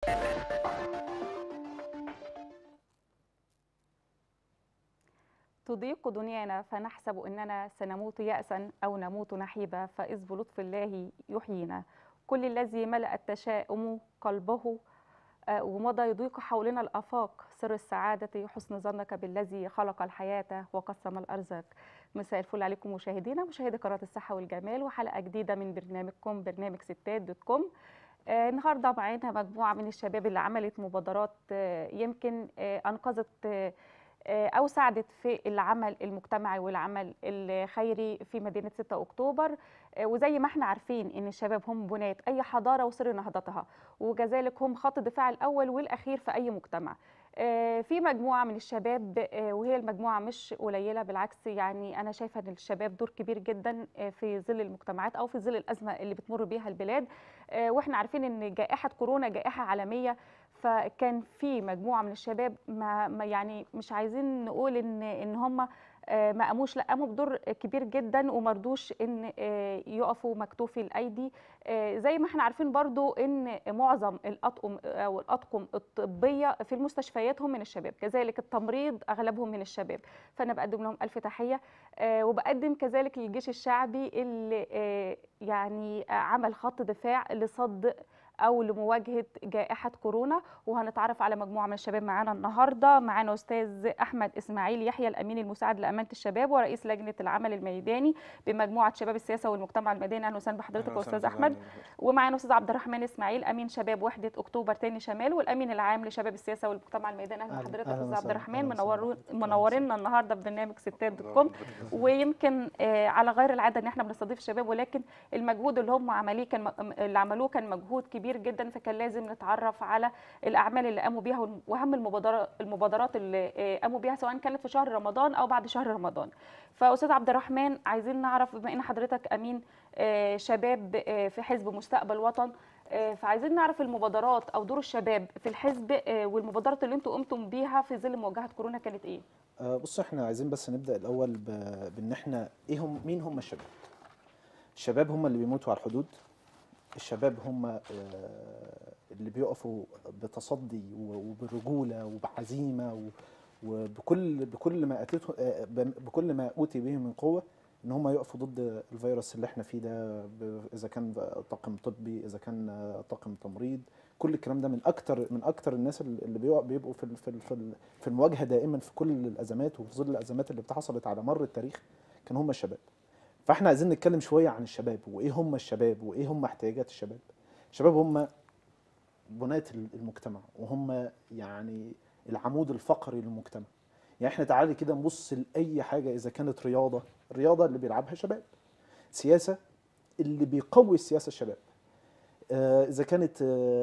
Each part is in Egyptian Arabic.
تضيق دنيانا فنحسب اننا سنموت يأسا او نموت نحيبا فاذ بلطف الله يحيينا كل الذي ملأ التشاؤم قلبه آه، ومضى يضيق حولنا الآفاق سر السعادة حسن ظنك بالذي خلق الحياة وقسم الأرزاق مساء الفل عليكم مشاهدينا مشاهدي قناة الصحة والجمال وحلقة جديدة من برنامجكم برنامج ستات دوت كوم آه، النهارده معانا مجموعة من الشباب اللي عملت مبادرات آه، يمكن آه، أنقذت آه، آه، أو ساعدت في العمل المجتمعي والعمل الخيري في مدينة 6 أكتوبر آه، وزي ما احنا عارفين ان الشباب هم بناة اي حضاره وسر نهضتها وكذلك هم خط الدفاع الاول والاخير في اي مجتمع آه، في مجموعه من الشباب آه، وهي المجموعه مش قليله بالعكس يعني انا شايفه ان الشباب دور كبير جدا آه، في ظل المجتمعات او في ظل الازمه اللي بتمر بيها البلاد آه، واحنا عارفين ان جائحه كورونا جائحه عالميه فكان في مجموعه من الشباب ما ما يعني مش عايزين نقول ان ان هم آه، ما قاموش لا قاموا بدور كبير جدا ومرضوش ان آه، يقفوا مكتوفي الايدي آه، زي ما احنا عارفين برضو ان معظم الاطقم او الاطقم الطبيه في المستشفيات هم من الشباب كذلك التمريض اغلبهم من الشباب فانا بقدم لهم الف تحيه آه، وبقدم كذلك للجيش الشعبي اللي آه، يعني عمل خط دفاع لصد او لمواجهه جائحه كورونا وهنتعرف على مجموعه من الشباب معانا النهارده معانا استاذ احمد اسماعيل يحيى الامين المساعد لامانه الشباب ورئيس لجنه العمل الميداني بمجموعه شباب السياسه والمجتمع المدني اهلا وسهلا بحضرتك يا استاذ احمد ومعانا استاذ عبد الرحمن اسماعيل امين شباب وحده اكتوبر تاني شمال والامين العام لشباب السياسه والمجتمع الميداني اهلا أهلا- بحضرتك أهلا استاذ عبد وسهلا. الرحمن أهلا وسهلا. منورو- منورنا النهارده في برنامج ستات دوت كوم ويمكن آه، على غير العاده ان احنا بنستضيف الشباب ولكن المجهود اللي هم عمليه كان م- اللي عملوه كان مجهود كبير جدا فكان لازم نتعرف على الاعمال اللي قاموا بيها والم- واهم المبادرات المبادرات اللي آه، قاموا بيها سواء كانت في شهر رمضان او بعد شهر رمضان فاستاذ عبد الرحمن عايزين نعرف بما ان حضرتك امين آه، شباب آه، في حزب مستقبل وطن آه، فعايزين نعرف المبادرات او دور الشباب في الحزب آه، والمبادرات اللي انتم قمتم بيها في ظل مواجهه كورونا كانت ايه؟ آه، بص احنا عايزين بس نبدا الاول ب- بان احنا ايه هم مين هم الشباب الشباب هم اللي بيموتوا على الحدود الشباب هم آه، اللي بيقفوا بتصدي و- وبرجوله وبعزيمه و- وبكل بكل ما اتته آه، ب- بكل ما اوتي به من قوه ان هم يقفوا ضد الفيروس اللي احنا فيه ده ب- اذا كان طاقم طبي اذا كان آه، طاقم تمريض كل الكلام ده من اكتر من اكتر الناس اللي بيقع- بيبقوا في ال- في ال- في ال- في المواجهه دائما في كل الازمات وفي ظل الازمات اللي حصلت على مر التاريخ كان هم الشباب فاحنا عايزين نتكلم شويه عن الشباب وايه هم الشباب وايه هم احتياجات الشباب الشباب هم بناة المجتمع وهم يعني العمود الفقري للمجتمع يعني احنا تعالي كده نبص لاي حاجه اذا كانت رياضه الرياضه اللي بيلعبها شباب سياسه اللي بيقوي السياسه الشباب آه، اذا كانت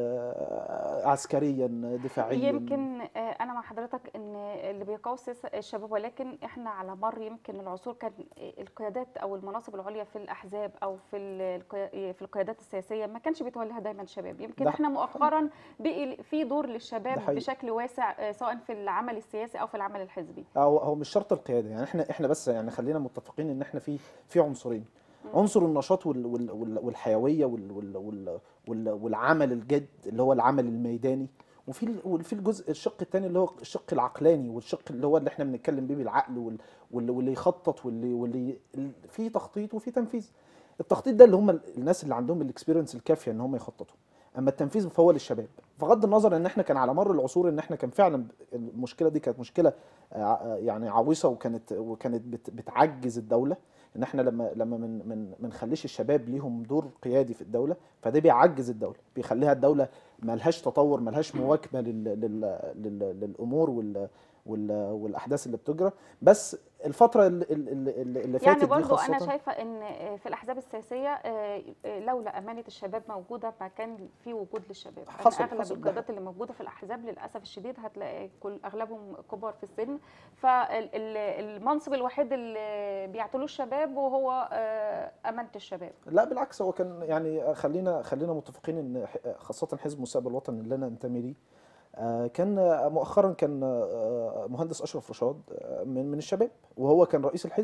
آه، عسكريا دفاعيا يمكن آه، انا مع حضرتك ان اللي بيقوي السياسة الشباب ولكن احنا على مر يمكن العصور كان القيادات او المناصب العليا في الاحزاب او في ال- القيا- في القيادات السياسيه ما كانش بيتولاها دايما شباب يمكن ده احنا مؤخرا بقي في دور ده للشباب حقيقي. بشكل واسع آه، سواء في العمل السياسي او في العمل الحزبي هو هو مش شرط القياده يعني احنا احنا بس يعني خلينا متفقين ان احنا في في عنصرين عنصر النشاط وال وال وال والحيويه وال وال وال وال والعمل الجد اللي هو العمل الميداني وفي ال- وفي الجزء الشق الثاني اللي هو الشق العقلاني والشق اللي هو اللي احنا بنتكلم بيه بالعقل وال واللي, واللي يخطط واللي واللي ال- في تخطيط وفي تنفيذ التخطيط ده اللي هم ال- الناس اللي عندهم الاكسبيرينس الكافيه ان هم يخططوا اما التنفيذ فهو للشباب بغض النظر ان احنا كان على مر العصور ان احنا كان فعلا المشكله دي كانت مشكله آه، يعني عويصه وكانت وكانت بت- بتعجز الدوله ان احنا لما لما من من ما نخليش الشباب ليهم دور قيادي في الدوله فده بيعجز الدوله بيخليها الدوله ملهاش تطور ملهاش مواكبه لل لل لل للامور وال وال والاحداث اللي بتجرى بس الفتره اللي, اللي, اللي فاتت يعني دي برضو خاصه انا شايفه ان في الاحزاب السياسيه آه، آه، لولا امانه الشباب موجوده ما كان في وجود للشباب أنا حصل- اغلب حصل ده القيادات اللي موجوده في الاحزاب للاسف الشديد هتلاقي كل اغلبهم كبار في السن فالمنصب الوحيد اللي بيعتلوه الشباب وهو آه، امانه الشباب لا بالعكس هو كان يعني خلينا خلينا متفقين ان ح- خاصه حزب مستقبل الوطن اللي انا انتمي ليه آه، كان مؤخرا كان آه، مهندس اشرف رشاد آه، من من الشباب وهو كان رئيس الحزب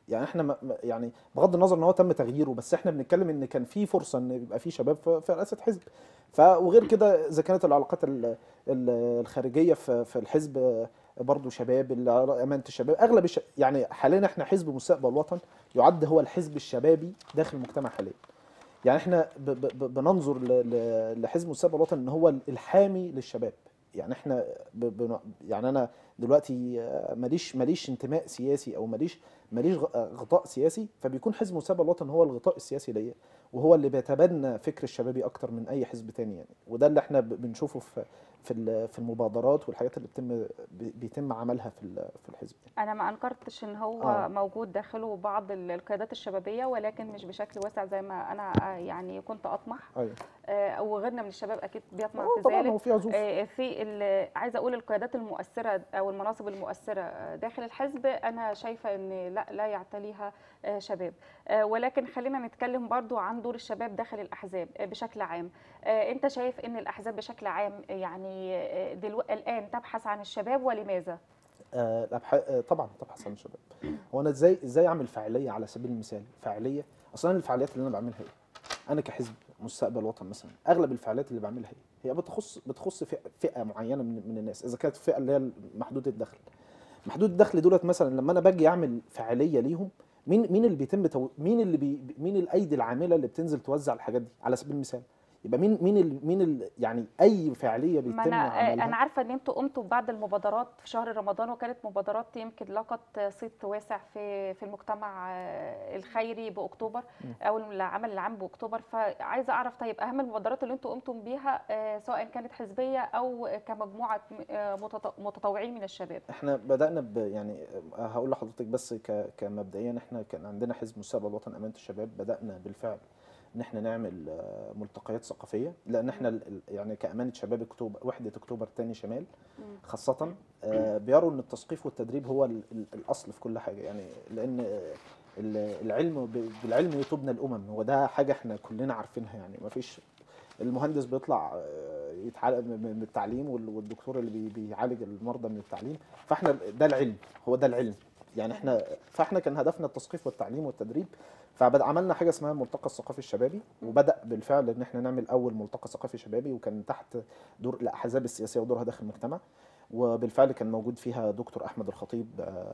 يعني احنا م- م- يعني بغض النظر ان هو تم تغييره بس احنا بنتكلم ان كان في فرصه ان يبقى في شباب في في رئاسه حزب ف وغير كده اذا كانت العلاقات ال- ال- الخارجيه في في الحزب برضه شباب ال- امانه الشباب اغلب الش... يعني حاليا احنا حزب مستقبل الوطن يعد هو الحزب الشبابي داخل المجتمع حاليا يعني احنا ب ب ب بننظر ل- ل- لحزب مستقبل الوطن ان هو الحامي للشباب يعني احنا ب ب يعني انا دلوقتي آه، ماليش ماليش انتماء سياسي او ماليش ماليش غ- آه، غطاء سياسي فبيكون حزب مستقبل الوطن هو الغطاء السياسي ليا وهو اللي بيتبنى فكر الشبابي اكتر من اي حزب تاني يعني وده اللي احنا ب- بنشوفه في في ال- في المبادرات والحاجات اللي بتتم بي- بيتم عملها في ال- في الحزب يعني. انا ما انكرتش ان هو آه. موجود داخله بعض ال- القيادات الشبابيه ولكن مش بشكل واسع زي ما انا آه، يعني كنت اطمح ايوه آه، وغيرنا من الشباب اكيد بيطمع آه، في طبعا ذلك هو في عزوف آه، في ال- عايزه اقول القيادات المؤثره او المناصب المؤثره آه، داخل الحزب انا شايفه ان لا لا يعتليها آه، شباب آه، ولكن خلينا نتكلم برضو عن دور الشباب داخل الاحزاب آه، بشكل عام آه، انت شايف ان الاحزاب بشكل عام يعني آه، دلوقتي الان تبحث عن الشباب ولماذا آه، الأبحاث آه، طبعا تبحث عن الشباب هو انا ازاي ازاي اعمل فاعليه على سبيل المثال فاعليه اصلا أنا الفعاليات اللي انا بعملها ايه انا كحزب مستقبل وطن مثلا اغلب الفعاليات اللي بعملها ايه هي بتخص بتخص فئه, فئة معينه من, من الناس اذا كانت الفئه اللي هي محدوده الدخل محدود الدخل دولت مثلا لما انا باجي اعمل فعاليه ليهم مين مين اللي بيتم تو... مين اللي بي... مين الايدي العامله اللي بتنزل توزع الحاجات دي على سبيل المثال يبقى مين مين ال... مين ال... يعني اي فعاليه ما بيتم انا آه، عملها انا عارفه ان انتوا قمتوا ببعض المبادرات في شهر رمضان وكانت مبادرات يمكن لقت صيت واسع في في المجتمع آه، الخيري باكتوبر م. او العمل العام باكتوبر فعايزه اعرف طيب اهم المبادرات اللي انتوا قمتم بيها آه، سواء كانت حزبيه او كمجموعه آه، متط- متطوعين من الشباب احنا بدأنا ب يعني هقول لحضرتك بس ك كمبدئيا احنا كان عندنا حزب مستقبل الوطن امانه الشباب بدأنا بالفعل ان احنا نعمل آه، ملتقيات ثقافيه لان احنا ال- ال- يعني كامانه شباب اكتوبر وحده اكتوبر تاني شمال مم. خاصه آه، بيروا ان التثقيف والتدريب هو ال- ال- الاصل في كل حاجه يعني لان آه، ال- العلم ب- بالعلم يتوبنا الامم وده حاجه احنا كلنا عارفينها يعني ما فيش المهندس بيطلع آه، يتعلم من التعليم وال- والدكتور اللي بي- بيعالج المرضى من التعليم فاحنا ده العلم هو ده العلم يعني احنا فاحنا كان هدفنا التثقيف والتعليم والتدريب فعملنا حاجه اسمها الملتقى الثقافي الشبابي وبدا بالفعل ان احنا نعمل اول ملتقى ثقافي شبابي وكان تحت دور الاحزاب السياسيه ودورها داخل المجتمع وبالفعل كان موجود فيها دكتور احمد الخطيب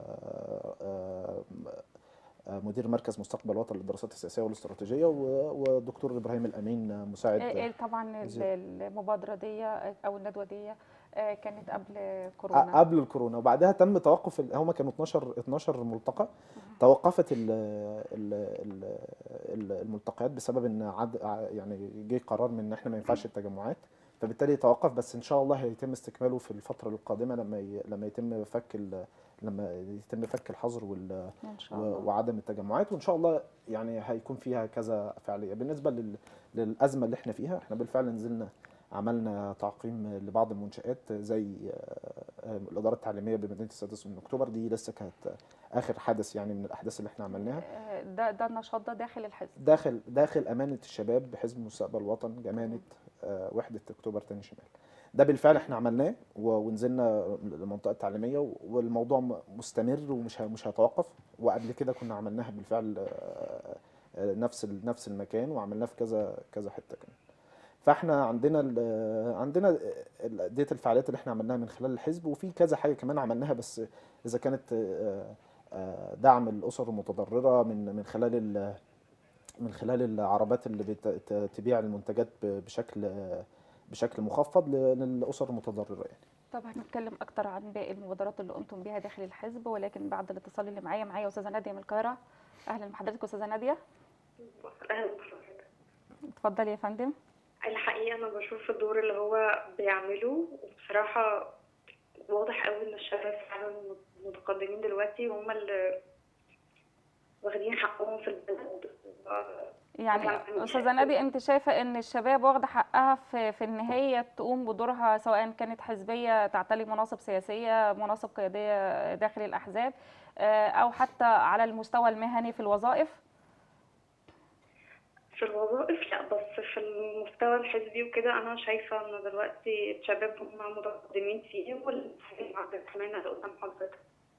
آه، آه، آه، مدير مركز مستقبل الوطن للدراسات السياسيه والاستراتيجيه و- ودكتور ابراهيم الامين آه، مساعد آه، آه، طبعا ال- زي- المبادره دي آه، او الندوه دي آه، كانت قبل ق- كورونا قبل الكورونا وبعدها تم توقف ال- هم كانوا 12 12 ملتقى توقفت ال ال ال ال- الملتقيات بسبب ان عد ع- يعني جه قرار من ان احنا ما ينفعش التجمعات فبالتالي توقف بس ان شاء الله هيتم استكماله في الفتره القادمه لما ي... لما يتم فك ال... لما يتم فك الحظر وال... ان شاء و- الله وعدم التجمعات وان شاء الله يعني هيكون فيها كذا فعاليه بالنسبه لل... للازمه اللي احنا فيها احنا بالفعل نزلنا عملنا تعقيم لبعض المنشآت زي آه، آه، الإدارة التعليمية بمدينة السادس من أكتوبر دي لسه كانت آخر حدث يعني من الأحداث اللي احنا عملناها آه، ده ده النشاط ده داخل الحزب داخل داخل أمانة الشباب بحزب مستقبل الوطن جمانة آه، وحدة أكتوبر تاني شمال ده بالفعل احنا عملناه و- ونزلنا المنطقة التعليمية والموضوع م- مستمر ومش ه- مش هيتوقف وقبل كده كنا عملناها بالفعل آه، آه، نفس ال- نفس المكان وعملناه في كذا كذا حتة كمان فاحنا عندنا ال عندنا ال- ديت الفعاليات اللي احنا عملناها من خلال الحزب وفي كذا حاجه كمان عملناها بس اذا كانت آه، آه، دعم الاسر المتضرره من من خلال ال- من خلال العربات اللي بت- ت- تبيع المنتجات ب- بشكل آه، بشكل مخفض ل- للاسر المتضرره يعني طب هنتكلم اكتر عن باقي المبادرات اللي قمتم بيها داخل الحزب ولكن بعد الاتصال اللي معايا معايا استاذه ناديه من القاهره اهلا بحضرتك استاذه ناديه أهلا بحضرتك. اتفضلي يا فندم الحقيقة أنا بشوف الدور اللي هو بيعمله وبصراحة واضح قوي إن الشباب فعلا متقدمين دلوقتي وهم اللي واخدين حقهم في البلد يعني طبعاً. استاذه ناديه انت شايفه ان الشباب واخده حقها في في ان هي تقوم بدورها سواء كانت حزبيه تعتلي مناصب سياسيه مناصب قياديه داخل الاحزاب آه، او حتى على المستوى المهني في الوظائف في الوظائف لا بس في المستوى الحزبي وكده أنا شايفة إن دلوقتي الشباب هم متقدمين فيه والحاجة كمان اللي قدام حضرتك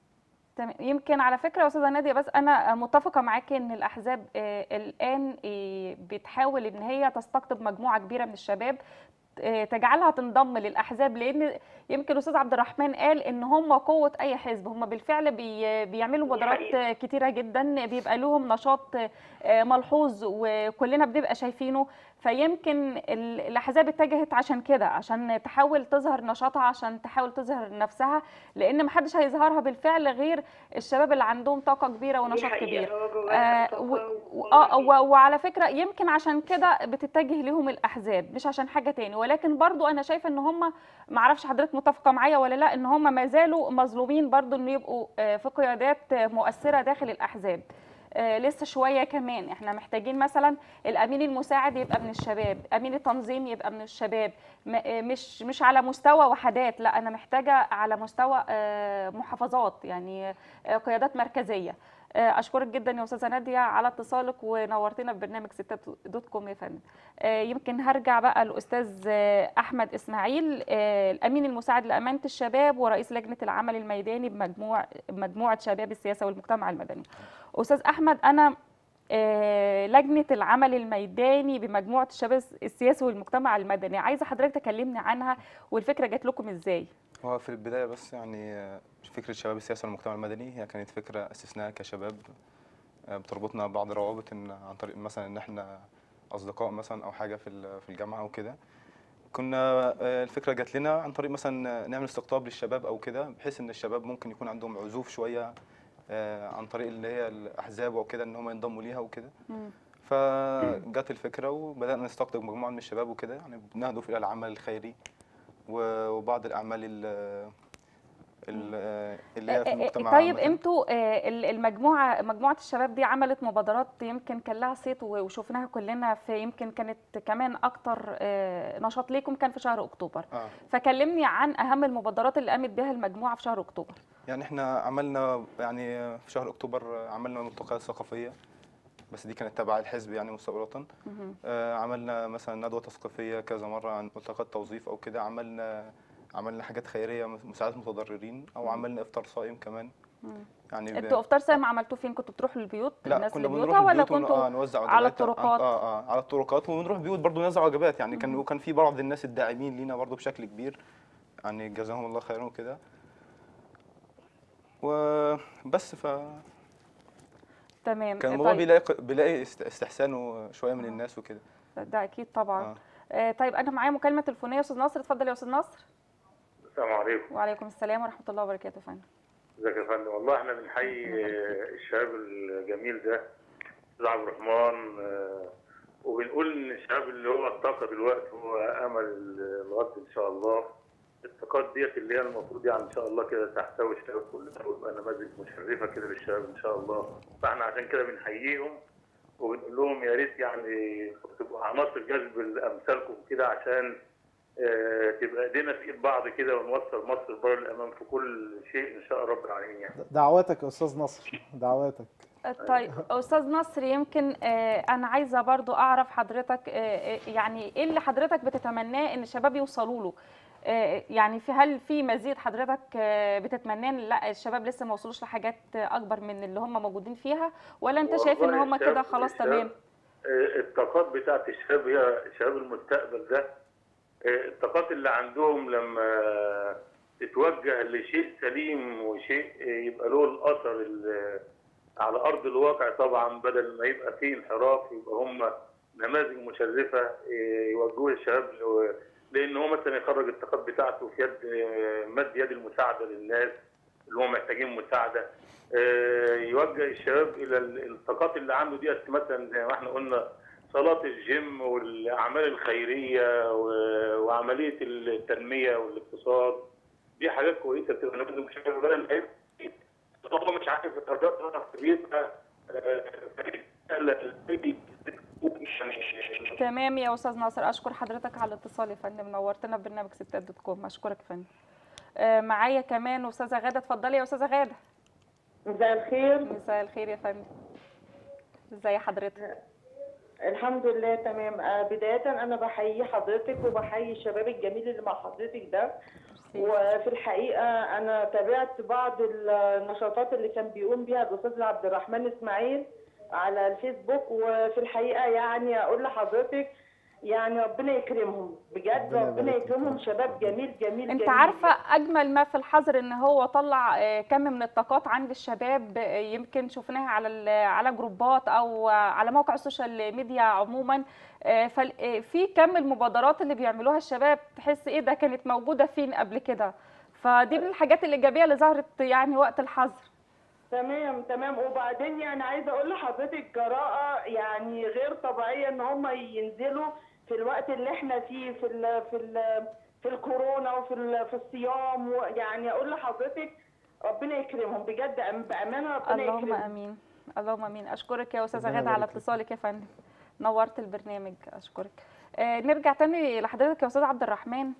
تمام يمكن على فكره يا استاذه ناديه بس انا متفقه معاكي ان الاحزاب آه، الان آه، بتحاول ان هي تستقطب مجموعه كبيره من الشباب آه، تجعلها تنضم للاحزاب لان يمكن الاستاذ عبد الرحمن قال ان هم قوه اي حزب هم بالفعل بي بيعملوا دي مبادرات حقيقة. آه، كتيره جدا بيبقى لهم نشاط آه، ملحوظ وكلنا بنبقى شايفينه فيمكن ال- الاحزاب اتجهت عشان كده عشان تحاول تظهر نشاطها عشان تحاول تظهر نفسها لان محدش هيظهرها بالفعل غير الشباب اللي عندهم طاقه كبيره دي ونشاط حقيقة، كبير هو جواها آه طاقة و- و- وقوة آه و- وعلى فكره يمكن عشان كده بتتجه لهم الاحزاب مش عشان حاجه تاني ولكن برضو انا شايفه ان هم معرفش حضرتك متفقه معايا ولا لا ان هم ما زالوا مظلومين برضو انه يبقوا آه، في قيادات آه، مؤثره داخل الاحزاب آه، لسه شويه كمان احنا محتاجين مثلا الامين المساعد يبقى من الشباب امين التنظيم يبقى من الشباب م- آه، مش مش على مستوى وحدات لا انا محتاجه على مستوى آه، محافظات يعني آه، قيادات مركزيه آه، اشكرك جدا يا استاذه ناديه على اتصالك ونورتنا في برنامج ستات دوت كوم يا فندم آه، يمكن هرجع بقى الاستاذ آه، احمد اسماعيل آه، الامين المساعد لامانه الشباب ورئيس لجنه العمل الميداني بمجموع مجموعه شباب السياسه والمجتمع المدني استاذ احمد انا آه، لجنه العمل الميداني بمجموعه الشباب السياسي والمجتمع المدني عايزه حضرتك تكلمني عنها والفكره جات لكم ازاي هو في البداية بس يعني آه، فكرة شباب السياسة والمجتمع المدني هي كانت فكرة أسسناها كشباب آه، بتربطنا ببعض الروابط إن عن طريق مثلا إن إحنا أصدقاء مثلا أو حاجة في ال- في الجامعة وكده كنا آه، الفكرة جات لنا عن طريق مثلا نعمل استقطاب للشباب أو كده بحيث إن الشباب ممكن يكون عندهم عزوف شوية آه، عن طريق اللي هي الأحزاب وكده إن هم ينضموا ليها وكده مم. فجت الفكرة وبدأنا نستقطب مجموعة من الشباب وكده يعني بنهدف إلى العمل الخيري و- وبعض الأعمال ال- ال- اللي هي في آه، آه، المجتمع طيب عامة. انتوا آه، ال- المجموعه مجموعه الشباب دي عملت مبادرات يمكن كان لها صيت و- وشفناها كلنا في يمكن كانت كمان اكتر آه، نشاط ليكم كان في شهر اكتوبر آه. فكلمني عن اهم المبادرات اللي قامت بها المجموعه في شهر اكتوبر يعني احنا عملنا يعني في شهر أكتوبر عملنا ملتقيات ثقافية بس دي كانت تبع الحزب يعني مستقبلا مهم. آه، عملنا مثلا ندوة تثقيفية كذا مرة عن ملتقيات توظيف أو كده عملنا عملنا حاجات خيرية مساعدة متضررين أو عملنا إفطار صائم كمان مم. يعني ب- انتوا افطار صايم عملتوا فين كنتوا بتروحوا للبيوت لا الناس كنا لبيوتها بنروح ولا البيوت ون- كنتوا آه نوزع وجبات على آه، الطرقات؟ اه اه على الطرقات ونروح بيوت برضو نوزع وجبات يعني كان وكان في بعض الناس الداعمين لينا برضو بشكل كبير يعني جزاهم الله خيرا وكده وبس ف تمام كان الموضوع طيب بيلاقي بيلاقي است- استحسانه شويه من الناس وكده ده اكيد طبعا آه. آه، طيب انا معايا مكالمه تليفونيه يا استاذ ناصر اتفضل يا استاذ نصر السلام عليكم وعليكم السلام ورحمه الله وبركاته يا فندم ازيك يا فندم والله احنا بنحيي آه، الشباب الجميل ده استاذ عبد الرحمن آه، وبنقول ان الشباب اللي هو الطاقه دلوقتي هو امل الغد ان شاء الله الطاقات ديت اللي هي المفروض يعني ان شاء الله كده تحتوي الشباب كلها ويبقى نماذج مشرفه كده للشباب ان شاء الله فاحنا عشان كده بنحييهم وبنقول لهم يا ريت يعني تبقوا عناصر جذب امثالكم كده عشان آه، تبقى ايدينا في ايد بعض كده ونوصل مصر بره الامام في كل شيء ان شاء رب العالمين يعني دعواتك يا استاذ نصر دعواتك طيب استاذ نصر يمكن آه، انا عايزه برضو اعرف حضرتك آه، آه، يعني ايه اللي حضرتك بتتمناه ان الشباب يوصلوا له آه، يعني في هل في مزيد حضرتك آه، بتتمناه ان لا الشباب لسه ما وصلوش لحاجات اكبر من اللي هم موجودين فيها ولا انت شايف ان والله هم الشباب- كده خلاص الشباب- تمام آه، الطاقات بتاعت الشباب هي شباب المستقبل ده آه، الطاقات اللي عندهم لما تتوجه لشيء سليم وشيء آه، يبقى له الاثر ال- على ارض الواقع طبعا بدل ما يبقى فيه انحراف يبقى هم نماذج مشرفه آه، يوجهوا الشباب ل- لان هو مثلا يخرج الطاقات بتاعته في يد آه، مد يد المساعده للناس اللي هم محتاجين مساعده آه، يوجه الشباب الى ال- الطاقات اللي عنده ديت مثلا زي ما احنا قلنا صالات الجيم والاعمال الخيريه و- وعمليه التنميه والاقتصاد دي حاجات كويسه بتبقى نماذج مشرفه بدل ما يبقى هو مش عارف يتردد في بيتها آه، تمام يا استاذ ناصر اشكر حضرتك على الاتصال يا فندم نورتنا في برنامج ستات دوت كوم اشكرك يا فندم آه، معايا كمان استاذه غاده اتفضلي يا استاذه غاده مساء الخير مساء الخير يا فندم ازي حضرتك الحمد لله تمام آه، بداية أنا بحيي حضرتك وبحيي الشباب الجميل اللي مع حضرتك ده وفي الحقيقه انا تابعت بعض النشاطات اللي كان بيقوم بيها الاستاذ عبد الرحمن اسماعيل على الفيسبوك وفي الحقيقه يعني اقول لحضرتك يعني ربنا يكرمهم بجد ربنا ربنا يبارك فيك. يكرمهم شباب جميل جميل انت جميل. عارفه اجمل ما في الحظر ان هو طلع آه، كم من الطاقات عند الشباب آه، يمكن شفناها على ال- على جروبات او آه، على موقع السوشيال ميديا عموما آه، فال- آه، في كم المبادرات اللي بيعملوها الشباب تحس ايه ده كانت موجوده فين قبل كده فدي من الحاجات الايجابيه اللي ظهرت يعني وقت الحظر تمام تمام وبعدين يعني عايزه اقول لحضرتك جراءه يعني غير طبيعيه ان هم ينزلوا في الوقت اللي احنا فيه في ال في ال في الكورونا وفي ال في الصيام يعني اقول لحضرتك ربنا يكرمهم بجد أم- بامانه ربنا اللهم يكرمهم امين اللهم امين اشكرك يا استاذه ربنا غاده على يبارك فيك. اتصالك يا فندم نورت البرنامج اشكرك آه نرجع تاني لحضرتك يا استاذ عبد الرحمن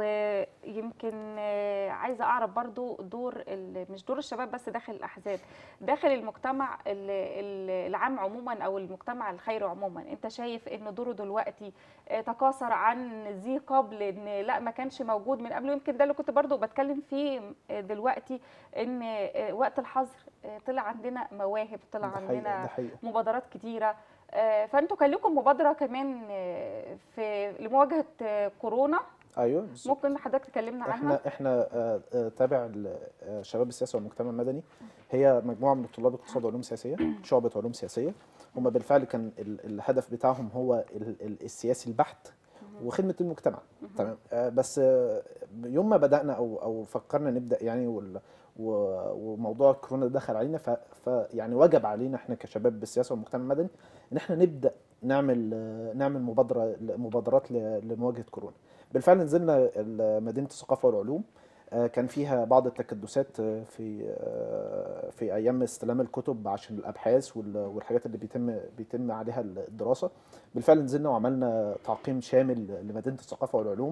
ويمكن آه عايزه اعرف برضو دور ال- مش دور الشباب بس داخل الاحزاب داخل المجتمع ال- ال- العام عموما او المجتمع الخيري عموما انت شايف ان دوره دلوقتي آه تكاثر عن ذي قبل ان لا ما كانش موجود من قبل ويمكن ده اللي كنت برضو بتكلم فيه آه، دلوقتي ان آه، وقت الحظر آه، طلع عندنا مواهب طلع ده حقيقة عندنا ده حقيقة مبادرات كتيره آه، فانتوا كان لكم مبادره كمان آه، في لمواجهه آه، كورونا ايوه بالظبط. ممكن حضرتك تكلمنا عنها احنا احنا آه، آه، تابع ال- آه، شباب السياسه والمجتمع المدني هي مجموعه من الطلاب اقتصاد وعلوم سياسيه شعبه علوم سياسيه هم بالفعل كان ال- الهدف بتاعهم هو ال- ال- السياسي البحت وخدمه المجتمع تمام آه، بس آه، يوم ما بدانا او او فكرنا نبدا يعني وال- و- وموضوع كورونا ده دخل علينا ف ف- يعني وجب علينا احنا كشباب بالسياسه والمجتمع المدني ان احنا نبدا نعمل آه، نعمل مبادره مبادرات ل- لمواجهه كورونا بالفعل نزلنا ال- مدينه الثقافه والعلوم آه، كان فيها بعض التكدسات آه، في آه، في ايام استلام الكتب عشان الابحاث وال- والحاجات اللي بيتم بيتم عليها الدراسه بالفعل نزلنا وعملنا تعقيم شامل لمدينه الثقافه والعلوم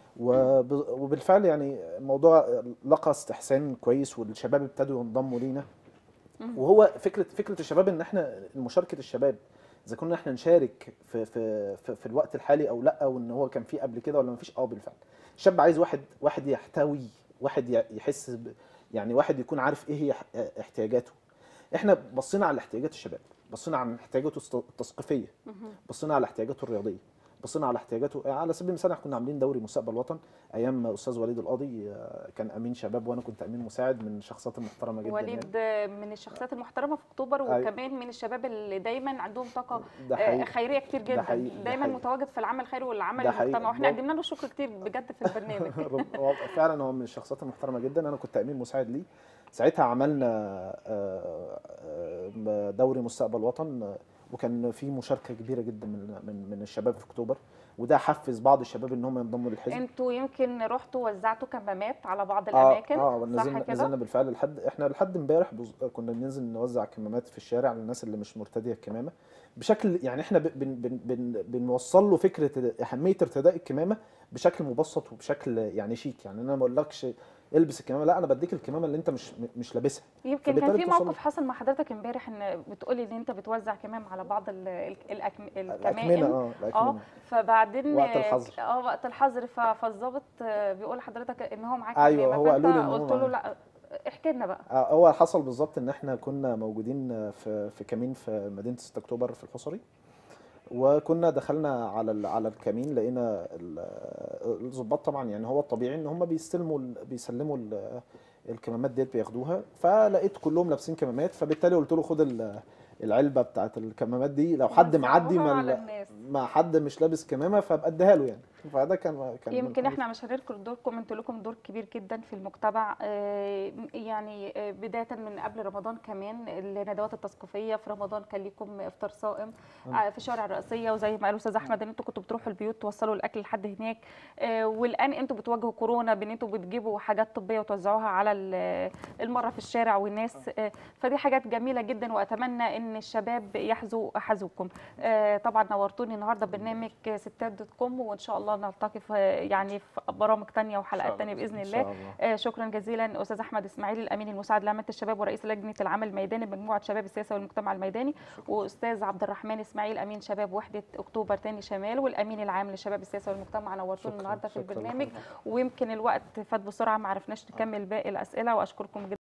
وب- وبالفعل يعني الموضوع لقى استحسان كويس والشباب ابتدوا ينضموا لينا وهو فكره فكره الشباب ان احنا مشاركه الشباب اذا كنا احنا نشارك في في في, في الوقت الحالي او لا وان هو كان في قبل كده ولا ما فيش اه بالفعل الشاب عايز واحد واحد يحتوي واحد ي- يحس ب يعني واحد يكون عارف ايه هي ح- احتياجاته احنا بصينا على احتياجات الشباب بصينا على احتياجاته الست- التثقيفيه بصينا على احتياجاته الرياضيه بصينا على احتياجاته على سبيل المثال احنا كنا عاملين دوري مستقبل وطن ايام استاذ وليد القاضي آه، كان امين شباب وانا كنت امين مساعد من الشخصيات المحترمه جدا يعني. وليد آه، من الشخصيات المحترمه في اكتوبر أيوة. وكمان من الشباب اللي دايما عندهم طاقه ده آه، حقيقي خيريه كتير جدا حقيقي، ده دايما حقيقي. متواجد في العمل الخيري والعمل ده حقيقي. المجتمع واحنا برافو. قدمنا له شكر كتير بجد في البرنامج رب- هو فعلا هو من الشخصيات المحترمه جدا انا كنت امين مساعد ليه ساعتها عملنا آه، آه، دوري مستقبل وطن آه، وكان في مشاركه كبيره جدا من من من الشباب في اكتوبر وده حفز بعض الشباب ان هم ينضموا للحزب انتوا يمكن رحتوا وزعتوا كمامات على بعض اه الاماكن اه صح نزلنا كده نزلنا بالفعل لحد احنا لحد امبارح بز- كنا بننزل نوزع كمامات في الشارع للناس اللي مش مرتديه الكمامه بشكل يعني احنا ب- بن بن بن بنوصل له فكره اهميه ارتداء الكمامه بشكل مبسط وبشكل يعني شيك يعني انا ما اقولكش البس الكمامه لا انا بديك الكمامه اللي انت مش مش لابسها يمكن كان فبالتالي في بتوصل- موقف حصل مع حضرتك امبارح ان بتقولي ان انت بتوزع كمام على بعض ال- ال- الأكم- الاكمنه الكمائم اه الاكمنه فبعدين وقت الحظر. اه وقت الحظر ف- فالظابط آه، بيقول لحضرتك ان هو معاك أيوة، كمامة، هو فأنت قالوا لي إن هو قلت له معاه. لا احكي لنا بقى آه، هو حصل بالظبط ان احنا كنا موجودين في في كمين في مدينه 6 اكتوبر في الحصري وكنا دخلنا على ال- على الكمين لقينا ال- الضباط طبعا يعني هو الطبيعي ان هم بيستلموا ال- بيسلموا ال- الكمامات ديت بياخدوها فلقيت كلهم لابسين كمامات فبالتالي قلت له خد ال- العلبه بتاعت الكمامات دي لو حد معدي وزعوها ما على ال- الناس. ما حد مش لابس كمامه فابقى اديها له يعني فده كان كان من يمكن حاجة احنا مش هنذكر دوركم انتوا لكم دور كبير جدا في المجتمع آه، يعني آه، بدايه من قبل رمضان كمان الندوات التثقيفيه في رمضان كان لكم افطار صائم آه، في الشوارع الرئيسيه وزي ما قال استاذ احمد ان انتوا كنتوا بتروحوا البيوت توصلوا الاكل لحد هناك آه، والان انتوا بتواجهوا كورونا بان انتوا بتجيبوا حاجات طبيه وتوزعوها على ال- المره في الشارع والناس آه، فدي حاجات جميله جدا واتمنى ان الشباب يحذوا حذوكم آه، طبعا نورتوني النهارده برنامج ستات دوت كوم وان شاء الله الله نلتقي في يعني في برامج تانية وحلقات الله تانية بإذن باذن ان الله شاء الله آه، شكرا جزيلا استاذ احمد اسماعيل الامين المساعد لعامه الشباب ورئيس لجنه العمل الميداني بمجموعه شباب السياسه والمجتمع الميداني واستاذ عبد الرحمن اسماعيل امين شباب وحده اكتوبر تاني شمال والامين العام لشباب السياسه والمجتمع نورتونا شكراً، النهارده في شكراً البرنامج لحضرتك. ويمكن الوقت فات بسرعه ما عرفناش نكمل باقي الاسئله واشكركم جدا